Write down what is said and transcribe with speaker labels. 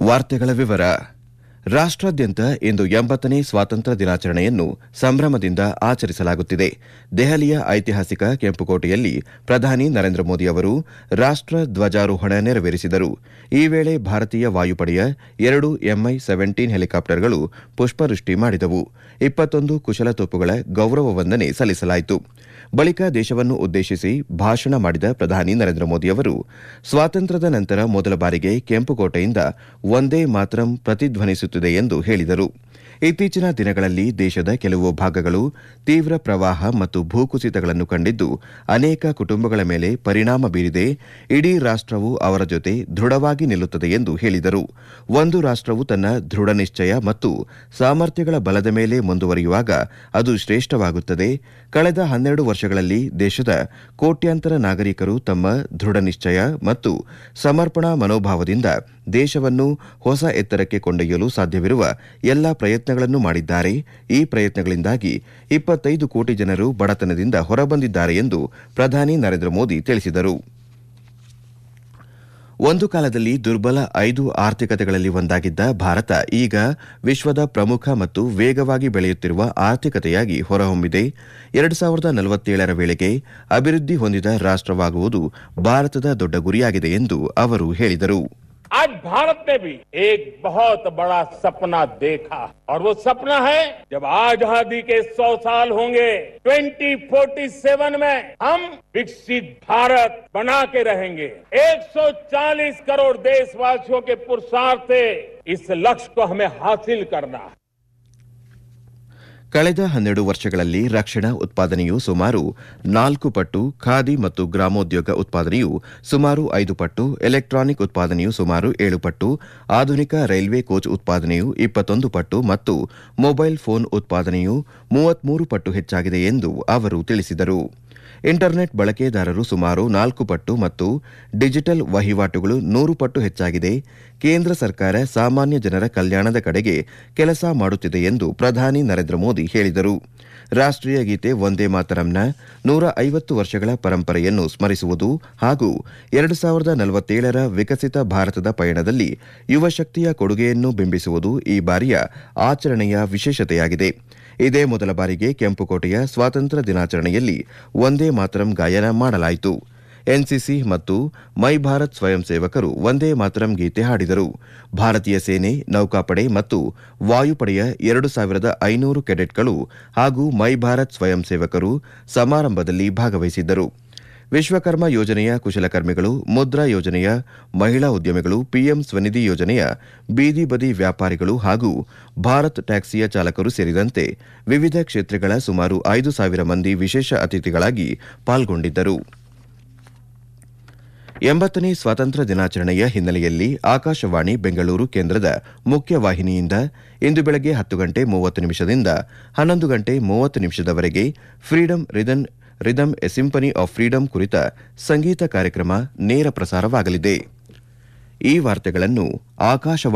Speaker 1: ವಾರ್ತೆಗಳ ವಿವರ ರಾಷ್ಟ್ರಾದ್ಯಂತ ಇಂದು ಎಂಬತ್ತನೇ ಸ್ವಾತಂತ್ರ್ಯ ದಿನಾಚರಣೆಯನ್ನು ಸಂಭ್ರಮದಿಂದ ಆಚರಿಸಲಾಗುತ್ತಿದೆ ದೆಹಲಿಯ ಐತಿಹಾಸಿಕ ಕೆಂಪುಕೋಟೆಯಲ್ಲಿ ಪ್ರಧಾನಿ ನರೇಂದ್ರ ಮೋದಿ ಅವರು ರಾಷ್ಟ್ರ ಧ್ವಜಾರೋಹಣ ನೆರವೇರಿಸಿದರು ಈ ವೇಳೆ ಭಾರತೀಯ ವಾಯುಪಡೆಯ ಎರಡು ಎಂಐ ಸೆವೆಂಟೀನ್ ಹೆಲಿಕಾಪ್ಟರ್ಗಳು ಪುಷ್ಪವೃಷ್ಟಿ ಮಾಡಿದವು ಇಪ್ಪತ್ತೊಂದು ಕುಶಲತೋಪುಗಳ ಗೌರವ ವಂದನೆ ಸಲ್ಲಿಸಲಾಯಿತು ಬಳಿಕ ದೇಶವನ್ನು ಉದ್ದೇಶಿಸಿ ಭಾಷಣ ಮಾಡಿದ ಪ್ರಧಾನಿ ನರೇಂದ್ರ ಮೋದಿ ಅವರು ಸ್ವಾತಂತ್ರ್ಯದ ನಂತರ ಮೊದಲ ಬಾರಿಗೆ ಕೆಂಪುಕೋಟೆಯಿಂದ ಒಂದೇ ಮಾತರಂ ಪ್ರತಿಧ್ವನಿಸುತ್ತಿದೆ ಎಂದು ಹೇಳಿದರು ಇತ್ತೀಚಿನ ದಿನಗಳಲ್ಲಿ ದೇಶದ ಕೆಲವು ಭಾಗಗಳು ತೀವ್ರ ಪ್ರವಾಹ ಮತ್ತು ಭೂಕುಸಿತಗಳನ್ನು ಕಂಡಿದ್ದು ಅನೇಕ ಕುಟುಂಬಗಳ ಮೇಲೆ ಪರಿಣಾಮ ಬೀರಿದೆ ಇಡೀ ರಾಷ್ಟವು ಅವರ ಜೊತೆ ದೃಢವಾಗಿ ನಿಲ್ಲುತ್ತದೆ ಎಂದು ಹೇಳಿದರು ಒಂದು ರಾಷ್ಟವು ತನ್ನ ದೃಢ ನಿಶ್ಚಯ ಮತ್ತು ಸಾಮರ್ಥ್ಯಗಳ ಬಲದ ಮೇಲೆ ಮುಂದುವರಿಯುವಾಗ ಅದು ಶ್ರೇಷ್ಠವಾಗುತ್ತದೆ ಕಳೆದ ಹನ್ನೆರಡು ವರ್ಷಗಳಲ್ಲಿ ದೇಶದ ಕೋಟ್ಯಾಂತರ ನಾಗರಿಕರು ತಮ್ಮ ದೃಢ ನಿಶ್ಚಯ ಮತ್ತು ಸಮರ್ಪಣಾ ಮನೋಭಾವದಿಂದ ದೇಶವನ್ನು ಹೊಸ ಎತ್ತರಕ್ಕೆ ಕೊಂಡೊಯ್ಯಲು ಸಾಧ್ಯವಿರುವ ಎಲ್ಲ ಪ್ರಯತ್ನಗಳನ್ನು ಮಾಡಿದ್ದಾರೆ ಈ ಪ್ರಯತ್ನಗಳಿಂದಾಗಿ ಇಪ್ಪತ್ತೈದು ಕೋಟಿ ಜನರು ಬಡತನದಿಂದ ಹೊರಬಂದಿದ್ದಾರೆ ಎಂದು ಪ್ರಧಾನಿ ನರೇಂದ್ರ ಮೋದಿ ತಿಳಿಸಿದರು ಒಂದು ಕಾಲದಲ್ಲಿ ದುರ್ಬಲ ಐದು ಆರ್ಥಿಕತೆಗಳಲ್ಲಿ ಒಂದಾಗಿದ್ದ ಭಾರತ ಈಗ ವಿಶ್ವದ ಪ್ರಮುಖ ಮತ್ತು ವೇಗವಾಗಿ ಬೆಳೆಯುತ್ತಿರುವ ಆರ್ಥಿಕತೆಯಾಗಿ ಹೊರಹೊಮ್ಮಿದೆ ಎರಡು ಸಾವಿರದ ನಲವತ್ತೇಳರ ವೇಳೆಗೆ ಅಭಿವೃದ್ಧಿ ಹೊಂದಿದ ರಾಷ್ಟವಾಗುವುದು ಭಾರತದ ದೊಡ್ಡ ಗುರಿಯಾಗಿದೆ ಎಂದು ಅವರು ಹೇಳಿದರು
Speaker 2: आज भारत ने भी एक बहुत बड़ा सपना देखा और वो सपना है जब आजादी के 100 साल होंगे 2047 में हम विकसित भारत बना के रहेंगे 140 करोड़ देशवासियों के पुरुषार्थ से इस लक्ष्य को हमें हासिल करना है
Speaker 1: ಕಳೆದ ಹನ್ನೆರಡು ವರ್ಷಗಳಲ್ಲಿ ರಕ್ಷಣಾ ಉತ್ಪಾದನೆಯು ಸುಮಾರು ನಾಲ್ಕು ಪಟ್ಟು ಖಾದಿ ಮತ್ತು ಗ್ರಾಮೋದ್ಯೋಗ ಉತ್ಪಾದನೆಯು ಸುಮಾರು ಐದು ಪಟ್ಟು ಎಲೆಕ್ಟ್ರಾನಿಕ್ ಉತ್ಪಾದನೆಯು ಸುಮಾರು ಏಳು ಪಟ್ಟು ಆಧುನಿಕ ರೈಲ್ವೆ ಕೋಚ್ ಉತ್ಪಾದನೆಯು ಇಪ್ಪತ್ತೊಂದು ಪಟ್ಟು ಮತ್ತು ಮೊಬೈಲ್ ಫೋನ್ ಉತ್ಪಾದನೆಯು ಮೂವತ್ಮೂರು ಪಟ್ಟು ಹೆಚ್ಚಾಗಿದೆ ಎಂದು ಅವರು ತಿಳಿಸಿದರು ಇಂಟರ್ನೆಟ್ ಬಳಕೆದಾರರು ಸುಮಾರು ನಾಲ್ಕು ಪಟ್ಟು ಮತ್ತು ಡಿಜಿಟಲ್ ವಹಿವಾಟುಗಳು ನೂರು ಪಟ್ಟು ಹೆಚ್ಚಾಗಿದೆ ಕೇಂದ್ರ ಸರ್ಕಾರ ಸಾಮಾನ್ಯ ಜನರ ಕಲ್ಯಾಣದ ಕಡೆಗೆ ಕೆಲಸ ಮಾಡುತ್ತಿದೆ ಎಂದು ಪ್ರಧಾನಿ ನರೇಂದ್ರ ಮೋದಿ ಹೇಳಿದರು ರಾಷ್ಟೀಯ ಗೀತೆ ಒಂದೇ ಮಾತರಂನ ನೂರ ಐವತ್ತು ವರ್ಷಗಳ ಪರಂಪರೆಯನ್ನು ಸ್ಮರಿಸುವುದು ಹಾಗೂ ಎರಡು ಸಾವಿರದ ನಲವತ್ತೇಳರ ವಿಕಸಿತ ಭಾರತದ ಪಯಣದಲ್ಲಿ ಯುವ ಶಕ್ತಿಯ ಕೊಡುಗೆಯನ್ನು ಬಿಂಬಿಸುವುದು ಈ ಬಾರಿಯ ಆಚರಣೆಯ ವಿಶೇಷತೆಯಾಗಿದೆ ಇದೇ ಮೊದಲ ಬಾರಿಗೆ ಕೆಂಪುಕೋಟೆಯ ಸ್ವಾತಂತ್ರ್ಯ ದಿನಾಚರಣೆಯಲ್ಲಿ ಒಂದೇ ಮಾತರಂ ಗಾಯನ ಮಾಡಲಾಯಿತು ಎನ್ಸಿಸಿ ಮತ್ತು ಮೈ ಭಾರತ್ ಸ್ವಯಂ ಸೇವಕರು ಒಂದೇ ಮಾತರಂ ಗೀತೆ ಹಾಡಿದರು ಭಾರತೀಯ ಸೇನೆ ನೌಕಾಪಡೆ ಮತ್ತು ವಾಯುಪಡೆಯ ಎರಡು ಸಾವಿರದ ಐನೂರು ಕೆಡೆಟ್ಗಳು ಹಾಗೂ ಮೈ ಭಾರತ್ ಸ್ವಯಂ ಸೇವಕರು ಸಮಾರಂಭದಲ್ಲಿ ಭಾಗವಹಿಸಿದ್ದರು ವಿಶ್ವಕರ್ಮ ಯೋಜನೆಯ ಕುಶಲಕರ್ಮಿಗಳು ಮುದ್ರಾ ಯೋಜನೆಯ ಮಹಿಳಾ ಉದ್ಯಮಿಗಳು ಪಿಎಂ ಸ್ವನಿಧಿ ಯೋಜನೆಯ ಬೀದಿ ಬದಿ ವ್ಯಾಪಾರಿಗಳು ಹಾಗೂ ಭಾರತ್ ಟ್ಯಾಕ್ಸಿಯ ಚಾಲಕರು ಸೇರಿದಂತೆ ವಿವಿಧ ಕ್ಷೇತ್ರಗಳ ಸುಮಾರು ಐದು ಸಾವಿರ ಮಂದಿ ವಿಶೇಷ ಅತಿಥಿಗಳಾಗಿ ಪಾಲ್ಗೊಂಡಿದ್ದರು ಎಂಬತ್ತನೇ ಸ್ವಾತಂತ್ರ್ಯ ದಿನಾಚರಣೆಯ ಹಿನ್ನೆಲೆಯಲ್ಲಿ ಆಕಾಶವಾಣಿ ಬೆಂಗಳೂರು ಕೇಂದ್ರದ ಮುಖ್ಯವಾಹಿನಿಯಿಂದ ಇಂದು ಬೆಳಗ್ಗೆ ಹತ್ತು ಗಂಟೆ ಮೂವತ್ತು ನಿಮಿಷದಿಂದ ಹನ್ನೊಂದು ಗಂಟೆ ಮೂವತ್ತು ನಿಮಿಷದವರೆಗೆ freedom rhythm rhythm a symphony of freedom ಕುರಿತ ಸಂಗೀತ ಕಾರ್ಯಕ್ರಮ ನೇರ ಪ್ರಸಾರವಾಗಲಿದೆ ಈ ವಾರ್ತೆಗಳನ್ನು ಆಕಾಶವಾಣಿ